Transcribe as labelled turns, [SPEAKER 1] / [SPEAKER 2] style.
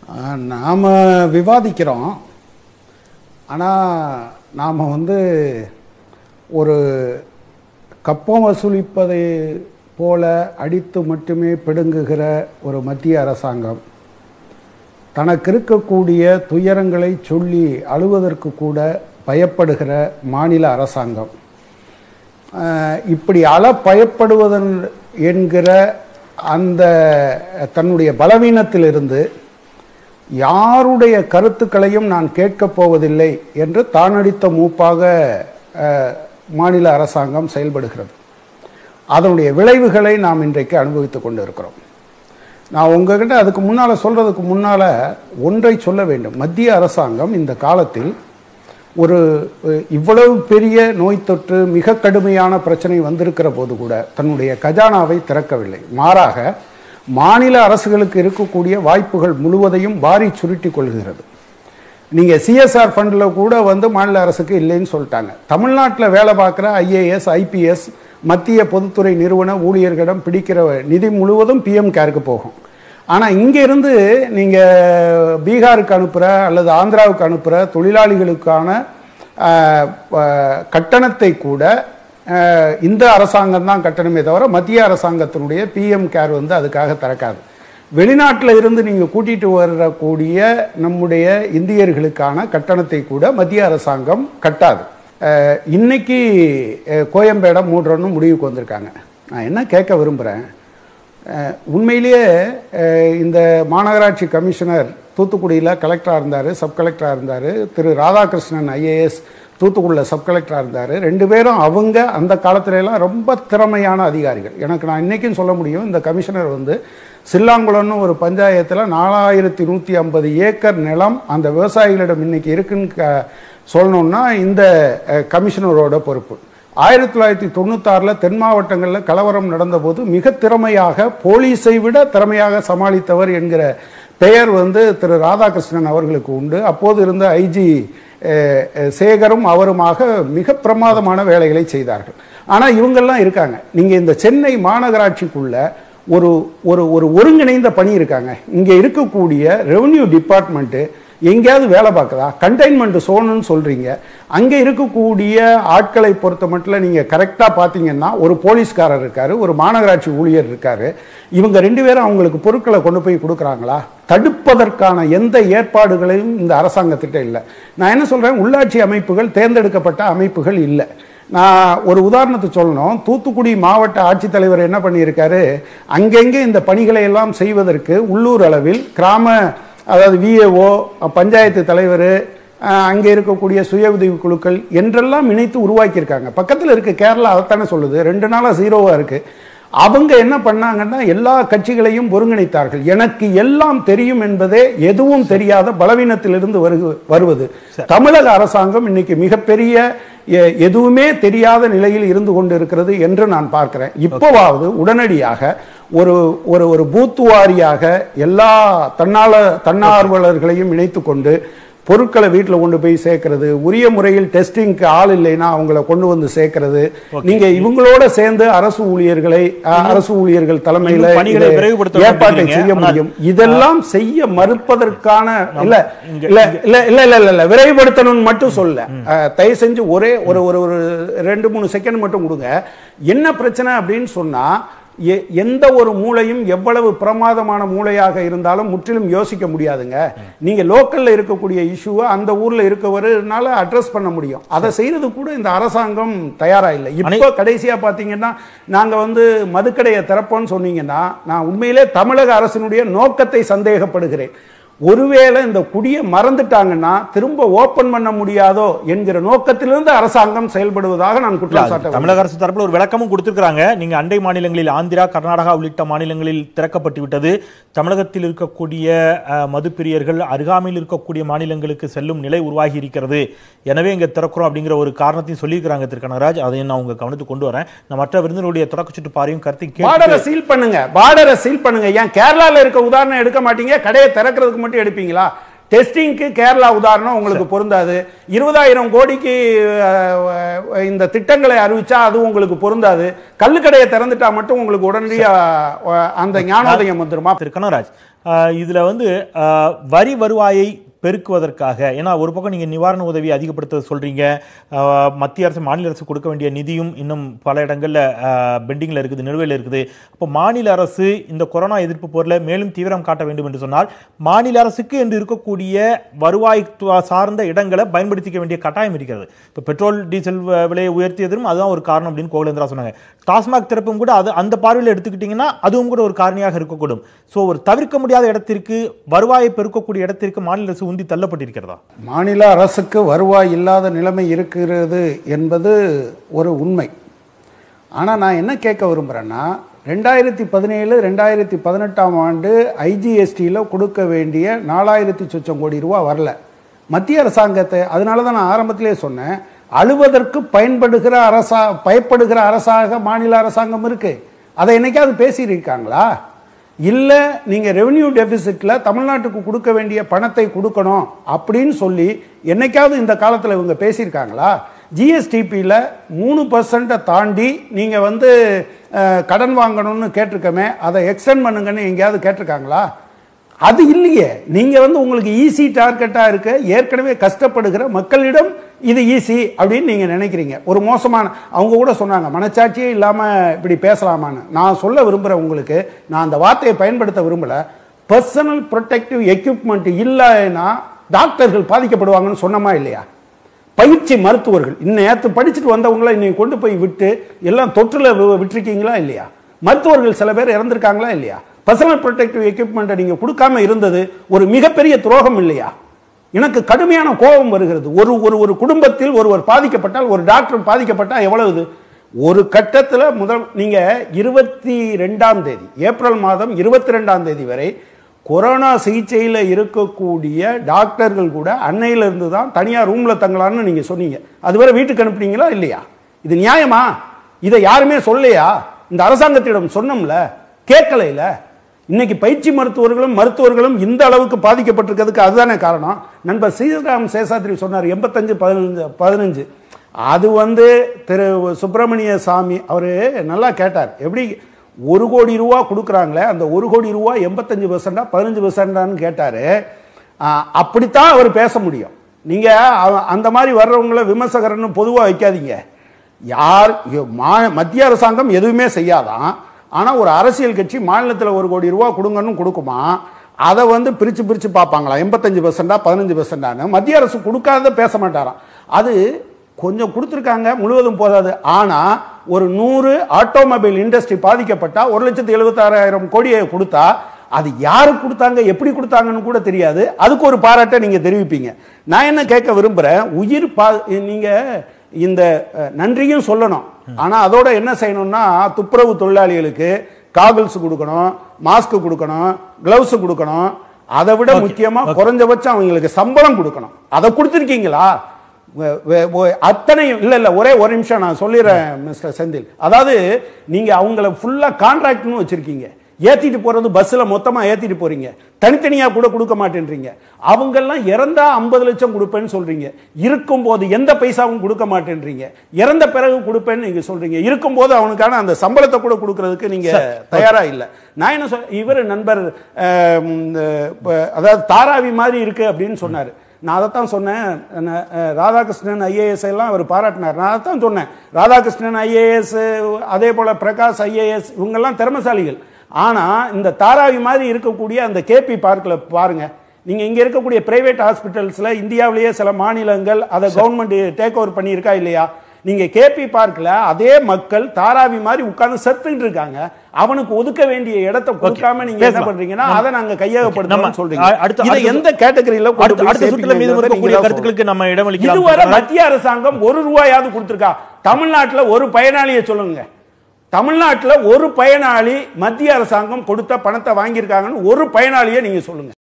[SPEAKER 1] நாம் விவாதிக்கிறோம் ஆனால் நாம் வந்து ஒரு கப்பம் வசூலிப்பதை போல அடித்து மட்டுமே பிடுங்குகிற ஒரு மத்திய அரசாங்கம் தனக்கு இருக்கக்கூடிய துயரங்களை சொல்லி அழுவதற்கு கூட பயப்படுகிற மாநில அரசாங்கம் ஆஹ் இப்படி அழ பயப்படுவதன் என்கிற அந்த தன்னுடைய பலவீனத்திலிருந்து யாருடைய கருத்துக்களையும் நான் கேட்கப் போவதில்லை என்று தானடித்த மூப்பாக ஆஹ், மாநில அரசாங்கம் செயல்படுகிறது அதனுடைய விளைவுகளை நாம் இன்றைக்கு அனுபவித்துக் கொண்டு இருக்கிறோம் நான் உங்ககிட்ட அதுக்கு முன்னால் சொல்றதுக்கு முன்னால் ஒன்றை சொல்ல வேண்டும் மத்திய அரசாங்கம் இந்த காலத்தில் ஒரு அஹ், இவ்வளவு பெரிய நோய் தொற்று மிக கடுமையான பிரச்சனை வந்திருக்கிற போது கூட தன்னுடைய கஜானாவை திறக்கவில்லை மாறாக மாநில அரசுகளுக்கு இருக்கக்கூடிய வாய்ப்புகள் முழுவதையும் வாரி சுருட்டி கொள்கிறது நீங்கள் சிஎஸ்ஆர் ஃபண்டில் கூட வந்து மாநில அரசுக்கு இல்லைன்னு சொல்லிட்டாங்க தமிழ்நாட்டில் வேலை பார்க்குற ஐஏஎஸ் ஐபிஎஸ் மத்திய பொதுத்துறை நிறுவன ஊழியர்களிடம் பிடிக்கிற நிதி முழுவதும் பிஎம் கேருக்கு போகும் ஆனால் இங்கேருந்து நீங்கள் பீகாருக்கு அனுப்புகிற அல்லது ஆந்திராவுக்கு அனுப்புகிற தொழிலாளிகளுக்கான ஆஹ், ஆஹ், கட்டணத்தை கூட ஆஹ், இந்த அரசாங்கம் தான் கட்டணமே தவிர மத்திய அரசாங்கத்தினுடைய பிஎம் கேர் வந்து அதுக்காக திறக்காது வெளிநாட்டில் இருந்து நீங்கள் கூட்டிட்டு வரக்கூடிய நம்முடைய இந்தியர்களுக்கான கட்டணத்தை கூட மத்திய அரசாங்கம் கட்டாது அஹ், இன்னைக்கு அஹ், கோயம்பேடை மூடுறோன்னு முடிவுக்கு வந்திருக்காங்க நான் என்ன கேட்க விரும்புகிறேன் உண்மையிலேயே அஹ், இந்த மாநகராட்சி கமிஷனர் தூத்துக்குடியில் கலெக்டராக இருந்தார் சப் கலெக்டராக இருந்தார் திரு ராதாகிருஷ்ணன் ஐஏஎஸ் தூத்துக்குடியில் சப் கலெக்டராக இருந்தார் ரெண்டு பேரும் அவங்க அந்த காலத்துல எல்லாம் ரொம்ப திறமையான அதிகாரிகள் எனக்கு நான் இன்றைக்கும் சொல்ல முடியும் இந்த கமிஷனர் வந்து சில்லாங்குளம்னு ஒரு பஞ்சாயத்தில் நாலாயிரத்தி நூற்றி ஐம்பது ஏக்கர் நிலம் அந்த விவசாயிகளிடம் இன்னைக்கு இருக்குன்னு க- சொல்லணும்னா இந்த அஹ், கமிஷனரோட பொறுப்பு ஆயிரத்தி தொள்ளாயிரத்தி தொண்ணூத்தாறில் தென் மாவட்டங்களில் கலவரம் நடந்தபோது மிக திறமையாக போலீஸை விட திறமையாக சமாளித்தவர் என்கிற பெயர் வந்து திரு ராதாகிருஷ்ணன் அவர்களுக்கு உண்டு அப்போது இருந்த ஐஜி சேகரும் அவருமாக மிக பிரமாதமான வேலைகளை செய்தார்கள் ஆனால் இவங்கெல்லாம் இருக்காங்க நீங்கள் இந்த சென்னை மாநகராட்சிக்குள்ள ஒரு ஒரு ஒரு ஒருங்கிணைந்த பணி இருக்காங்க இங்கே இருக்கக்கூடிய ரெவென்யூ டிபார்ட்மெண்ட்டு எங்கேயாவது வேலை பார்க்குதா கண்டெய்ன்மெண்ட் சோனுன்னு சொல்கிறீங்க அங்கே இருக்கக்கூடிய ஆட்களை பொறுத்த மட்டும் நீங்கள் கரெக்டாக பார்த்தீங்கன்னா ஒரு போலீஸ்காரர் இருக்கார் ஒரு மாநகராட்சி ஊழியர் இருக்கார் இவங்க ரெண்டு பேரும் அவங்களுக்கு பொருட்களை கொண்டு போய் கொடுக்குறாங்களா தடுப்பதற்கான எந்த ஏற்பாடுகளையும் இந்த அரசாங்கத்திட்ட இல்லை நான் என்ன சொல்கிறேன் உள்ளாட்சி அமைப்புகள் தேர்ந்தெடுக்கப்பட்ட அமைப்புகள் இல்லை நான் ஒரு உதாரணத்துக்கு சொல்லணும் தூத்துக்குடி மாவட்ட ஆட்சித்தலைவர் என்ன பண்ணியிருக்காரு அங்கங்கே இந்த பணிகளை எல்லாம் செய்வதற்கு உள்ளூர் அளவில் கிராம அதாவது விஏஓ பஞ்சாயத்து தலைவர் அங்கே இருக்கக்கூடிய சுய உதவி குழுக்கள் என்றெல்லாம் இணைத்து உருவாக்கியிருக்காங்க பக்கத்தில் இருக்க கேரளா அதைத்தானே சொல்லுது ரெண்டு நாளாக ஜீரோவாக இருக்கு அவங்க என்ன பண்ணாங்கன்னா எல்லா கட்சிகளையும் ஒருங்கிணைத்தார்கள் எனக்கு எல்லாம் தெரியும் என்பதே எதுவும் தெரியாத பலவீனத்திலிருந்து வருகு- வருவது தமிழக அரசாங்கம் இன்னைக்கு மிகப்பெரிய எ- எதுவுமே தெரியாத நிலையில் இருந்து கொண்டு இருக்கிறது என்று நான் பார்க்கிறேன் இப்போவாவது உடனடியாக ஒரு ஒரு ஒரு பூத்து வாரியாக எல்லா தன்னால தன்னார்வலர்களையும் இணைத்து கொண்டு பொருட்களை வீட்டில் கொண்டு போய் சேர்க்கறது உரிய முறையில் டெஸ்டிங்க்கு ஆள் இல்லைன்னா அவங்கள கொண்டு வந்து சேர்க்கறது நீங்க இவங்களோட சேர்ந்து அரசு ஊழியர்களை அஹ், அரசு ஊழியர்கள் தலைமையில
[SPEAKER 2] இன்னும் பணிகளை
[SPEAKER 1] இதை
[SPEAKER 2] விரைவுபடுத்த
[SPEAKER 1] ஏற்பாட்டை
[SPEAKER 2] வேண்டியிருக்கீங்க.
[SPEAKER 1] செய்ய
[SPEAKER 2] ஆனால்
[SPEAKER 1] முடியும் இதெல்லாம் செய்ய மறுப்பதற்கான இல்ல
[SPEAKER 2] இங்க-
[SPEAKER 1] இல்ல இல்ல இல்ல இல்ல இல்ல இல்ல விரைவுபடுத்தணும்னு மட்டும் சொல்ல அஹ், தயவு செஞ்சு ஒரே ஒரு ஒரு ஒரு ரெண்டு மூணு செகண்ட் மட்டும் கொடுங்க என்ன பிரச்சனை அப்படின்னு சொன்னா எ- எந்த ஒரு மூளையும் எவ்வளவு பிரமாதமான மூளையாக இருந்தாலும் முற்றிலும் யோசிக்க முடியாதுங்க நீங்க லோக்கல்ல இருக்கக்கூடிய இஷ்யூவை அந்த ஊர்ல இருக்கவருனால அட்ரஸ் பண்ண முடியும் அதை செய்யறது கூட இந்த அரசாங்கம் தயாரா இல்லை இப்போ கடைசியா பாத்தீங்கன்னா நாங்க வந்து மதுக்கடையை திறப்போம்னு சொன்னீங்கன்னா நான் உண்மையிலே தமிழக அரசினுடைய நோக்கத்தை சந்தேகப்படுகிறேன் ஒருவேளை இந்த குடியை மறந்துட்டாங்கன்னா திரும்ப ஓபன் பண்ண முடியாதோ என்கிற நோக்கத்திலிருந்து அரசாங்கம் செயல்படுவதாக நான் குற்றம் சாட்ட
[SPEAKER 2] தமிழக அரசு தரப்புல ஒரு விளக்கமும் கொடுத்திருக்காங்க நீங்க அண்டை மாநிலங்களில் ஆந்திரா கர்நாடகா உள்ளிட்ட மாநிலங்களில் திறக்கப்பட்டு விட்டது தமிழகத்தில் இருக்கக்கூடிய அஹ், மதுப்பிரியர்கள் அருகாமையில் இருக்கக்கூடிய மாநிலங்களுக்கு செல்லும் நிலை உருவாகி இருக்கிறது எனவே இங்க திறக்கிறோம் அப்படிங்கிற ஒரு காரணத்தையும் சொல்லியிருக்கிறாங்க திரு கனகராஜ் அதையும் நான் உங்க கவனத்துக்கு கொண்டு வரேன் நான் மற்ற விருந்தினருடைய தொடக்க சுற்று பாரையும் கருத்தை கேட்டு
[SPEAKER 1] பார்டரை சீல் பண்ணுங்க பார்டரை சீல் பண்ணுங்க ஏன் கேரளால இருக்க உதாரணம் எடுக்க மாட்டீங்க கடையை திறக்கிறதுக்கு மட்டும் எடுப்பீங்களா டெஸ்டிங்க்கு கேரளா உதாரணம் உங்களுக்கு பொருந்தாது இருபதாயிரம் கோடிக்கு அஹ், இந்த திட்டங்களை அறிவிச்சா அது உங்களுக்கு பொருந்தாது கள்ளுக்கடையை திறந்துட்டா மட்டும் உங்களுக்கு உடனடியா அஹ், அந்த ஞானோதயம் வந்துருமா
[SPEAKER 2] திரு கனகராஜ் ஆஹ் இதுல வந்து ஆஹ் வரி வருவாயை பெருக்குவதற்காக ஏன்னா ஒரு பக்கம் நீங்க நிவாரண உதவி அதிகப்படுத்த சொல்றீங்க ஆஹ் மத்திய அரசு மாநில அரசு கொடுக்க வேண்டிய நிதியும் இன்னும் பல இடங்கள்ல பெண்டிங்ல இருக்குது நிலுவையில் இருக்குது அப்போ மாநில அரசு இந்த கொரோனா எதிர்ப்பு போரில் மேலும் தீவிரம் காட்ட வேண்டும் என்று சொன்னால் மாநில அரசுக்கு என்று இருக்கக்கூடிய வருவாய் து- சார்ந்த இடங்களை பயன்படுத்திக்க வேண்டிய கட்டாயம் இருக்கிறது இப்போ பெட்ரோல் டீசல் வ- விலையை உயர்த்தியதும் அதுதான் ஒரு காரணம் அப்படின்னு கோகுலேந்திரா சொன்னாங்க டாஸ்மாக் திறப்பும் கூட அது அந்த பார்வையில் எடுத்துக்கிட்டிங்கன்னா அதுவும் கூட ஒரு காரணியாக இருக்கக்கூடும் ஸோ ஒரு தவிர்க்க முடியாத இடத்திற்கு வருவாயை பெருக்கக்கூடிய இடத்திற்கு மாநில அரசு உந்தி தள்ளப்பட்டிருக்கிறதா
[SPEAKER 1] மாநில அரசுக்கு வருவாய் இல்லாத நிலைமை இருக்கிறது என்பது ஒரு உண்மை ஆனால் நான் என்ன கேட்க விரும்புகிறேன்னா ரெண்டாயிரத்தி பதினேழு ரெண்டாயிரத்தி பதினெட்டாம் ஆண்டு ஐஜிஎஸ்டியில் கொடுக்க வேண்டிய நாலாயிரத்தி சொச்சம் கோடி ரூபா வரல மத்திய அரசாங்கத்தை அதனால தான் நான் ஆரம்பத்திலே சொன்னேன் அழுவதற்கு பயன்படுகிற அரசா பயப்படுகிற அரசாக மாநில அரசாங்கம் இருக்கு அதை என்னைக்காவது பேசியிருக்காங்களா இல்லை நீங்கள் ரெவென்யூ டெபிசிட்டில் தமிழ்நாட்டுக்கு கொடுக்க வேண்டிய பணத்தை கொடுக்கணும் அப்படின்னு சொல்லி என்னைக்காவது இந்த காலத்தில் இவங்க பேசியிருக்காங்களா ஜிஎஸ்டிபியில் மூணு பர்சன்ட்டை தாண்டி நீங்கள் வந்து அஹ், கடன் வாங்கணும்னு கேட்டிருக்கமே அதை எக்ஸ்டெண்ட் பண்ணுங்கன்னு எங்கேயாவது கேட்டிருக்காங்களா அது இல்லையே நீங்க வந்து உங்களுக்கு ஈஸி டார்கெட்டா இருக்க ஏற்கனவே கஷ்டப்படுகிற மக்களிடம் இது ஈஸி அப்படின்னு நீங்க நினைக்கிறீங்க ஒரு மோசமான அவங்க கூட சொன்னாங்க மனச்சாட்சியே இல்லாம இப்படி பேசலாமான்னு நான் சொல்ல விரும்புறேன் உங்களுக்கு நான் அந்த வார்த்தையை பயன்படுத்த விரும்பல பர்சனல் ப்ரொடெக்டிவ் எக்யூப்மெண்ட் இல்லைன்னா டாக்டர்கள் பாதிக்கப்படுவாங்கன்னு சொன்னமா இல்லையா பயிற்சி மருத்துவர்கள் நேற்று படிச்சுட்டு வந்தவங்கள இன்னைக்கு கொண்டு போய் விட்டு எல்லாம் தொற்றுல வி- விட்டிருக்கீங்களா இல்லையா மருத்துவர்கள் சில பேர் இறந்திருக்காங்களா இல்லையா பர்சனல் ப்ரொடெக்டிவ் எக்யூப்மெண்ட்டை நீங்க கொடுக்காம இருந்தது ஒரு மிகப்பெரிய துரோகம் இல்லையா எனக்கு கடுமையான கோபம் வருகிறது ஒரு ஒரு ஒரு குடும்பத்தில் ஒருவர் பாதிக்கப்பட்டால் ஒரு டாக்டர் பாதிக்கப்பட்டால் எவ்வளவு இது? ஒரு கட்டத்தில் முதல் நீங்க இருபத்தி ரெண்டாம் தேதி ஏப்ரல் மாதம் இருபத்தி ரெண்டாம் தேதி வரை கொரோனா சிகிச்சையில் இருக்கக்கூடிய டாக்டர்கள் கூட அன்னையில இருந்து தான் தனியார் ரூம்ல தங்கலாம்னு நீங்க சொன்னீங்க அதுவரை வீட்டுக்கு அனுப்புனீங்களா இல்லையா இது நியாயமா இதை யாருமே சொல்லலையா இந்த அரசாங்கத்திடம் சொன்னோம்ல கேட்கலைல இன்னைக்கு பயிற்சி மருத்துவர்களும் மருத்துவர்களும் இந்த அளவுக்கு பாதிக்கப்பட்டிருக்கிறதுக்கு அதுதானே காரணம் நண்பர் ஸ்ரீராம் சேஷாத்ரி சொன்னார் எண்பத்தஞ்சு பதினஞ்சு பதினஞ்சு அது வந்து திரு சுப்பிரமணிய சாமி அவர் நல்லா கேட்டார் எப்படி ஒரு கோடி ரூபா கொடுக்குறாங்களே அந்த ஒரு கோடி ரூபா எண்பத்தஞ்சு பெர்செண்டா பதினஞ்சு பெர்செண்டான்னு கேட்டார் அப்படித்தான் அவர் பேச முடியும் நீங்கள் அந்த மாதிரி வர்றவங்கள விமர்சகர்னு பொதுவாக வைக்காதீங்க யார் இ- மா- மத்திய அரசாங்கம் எதுவுமே செய்யாதான் ஆனால் ஒரு அரசியல் கட்சி மாநிலத்தில் ஒரு கோடி ரூபா கொடுங்கன்னு கொடுக்குமா அதை வந்து பிரித்து பிரித்து பார்ப்பாங்களா எண்பத்தஞ்சு பெர்செண்டா பதினஞ்சு பெர்செண்டான்னு மத்திய அரசு கொடுக்காத பேச மாட்டாராம் அது கொஞ்சம் கொடுத்துருக்காங்க முழுவதும் போதாது ஆனால் ஒரு நூறு ஆட்டோமொபைல் இண்டஸ்ட்ரி பாதிக்கப்பட்டா ஒரு லட்சத்து எழுபத்தாறாயிரம் கோடியை கொடுத்தா அது யாருக்கு கொடுத்தாங்க எப்படி கொடுத்தாங்கன்னு கூட தெரியாது அதுக்கு ஒரு பாராட்டை நீங்க தெரிவிப்பீங்க நான் என்ன கேட்க விரும்புறேன் உயிர் பா நீங்க இந்த அஹ், நன்றியும் சொல்லணும் ஆனா அதோட என்ன செய்யணும்னா துப்புரவு தொழிலாளிகளுக்கு காகிள்ஸ் கொடுக்கணும் மாஸ்க் கொடுக்கணும் கிளவுஸ் கொடுக்கணும் அதை விட முக்கியமா குறைஞ்சபட்சம் அவங்களுக்கு சம்பளம் கொடுக்கணும் அதை கொடுத்துருக்கீங்களா வே- வே- வே- அத்தனையும் இல்ல இல்ல ஒரே ஒரு நிமிஷம் நான் சொல்லிடுறேன் மிஸ்டர் செந்தில் அதாவது நீங்க அவங்கள ஃபுல்லா கான்ட்ராக்ட்னு வச்சிருக்கீங்க ஏத்திட்டு போறது பஸ்ல மொத்தமா ஏத்திட்டு போறீங்க தனித்தனியா கூட கொடுக்க மாட்டேன்றீங்க அவங்கெல்லாம் இறந்தா ஐம்பது லட்சம் கொடுப்பேன்னு சொல்றீங்க இருக்கும்போது எந்த பைசாவும் கொடுக்க மாட்டேன்றீங்க இறந்த பிறகு கொடுப்பேன்னு நீங்க சொல்றீங்க இருக்கும்போது அவனுக்கான அந்த சம்பளத்தை கூட கொடுக்கறதுக்கு நீங்க தயாரா இல்ல நான் என்ன சொல் இவர் நண்பர் அஹ், இந்த, ப- அதாவது தாராவி மாதிரி இருக்கு அப்படின்னு சொன்னாரு நான் அதைத்தான் சொன்னேன் நான், அஹ், ராதாகிருஷ்ணன் ஐஏஎஸ் எல்லாம் அவர் பாராட்டினார் நான் அதைத்தான் சொன்னேன் ராதாகிருஷ்ணன் ஐஏஎஸ் அதே போல பிரகாஷ் ஐஏஎஸ் இவங்கெல்லாம் திறமசாலிகள் ஆனா இந்த தாராவி மாதிரி இருக்கக்கூடிய அந்த கேபி பார்க்கில் பாருங்க நீங்க இங்க இருக்கக்கூடிய பிரைவேட் ஹாஸ்பிட்டல்ஸ்ல இந்தியாவிலேயே சில மாநிலங்கள் அதை கவர்மெண்ட் டேக் ஓவர் பண்ணியிருக்கா இல்லையா நீங்க கேபி பார்க்ல அதே மக்கள் தாராவி மாதிரி உட்கார்ந்து செத்துக்கிட்டு இருக்காங்க அவனுக்கு ஒதுக்க வேண்டிய இடத்தை கொடுக்காம நீங்க என்ன
[SPEAKER 2] பேசலாம்.
[SPEAKER 1] பண்றீங்கன்னா அதை நாங்க
[SPEAKER 2] நம்ம
[SPEAKER 1] கையகப்படுத்தணும்னு சொல்றீங்க
[SPEAKER 2] அடுத்த-
[SPEAKER 1] இதை
[SPEAKER 2] அடுத்த-
[SPEAKER 1] எந்த கேட்டகரியில
[SPEAKER 2] அடுத்த அடுத்த சுற்றுல மீது இருக்கக்கூடிய கருத்துக்களுக்கு நம்ம
[SPEAKER 1] இதுவரை
[SPEAKER 2] இடமளிக்கலாம்
[SPEAKER 1] மத்திய அரசாங்கம் ஒரு ரூபாயாவது கொடுத்திருக்கா தமிழ்நாட்டுல ஒரு பயனாளியை சொல்லுங்க தமிழ்நாட்டுல ஒரு பயனாளி மத்திய அரசாங்கம் கொடுத்த பணத்தை வாங்கியிருக்காங்கன்னு ஒரு பயனாளியை நீங்க சொல்லுங்க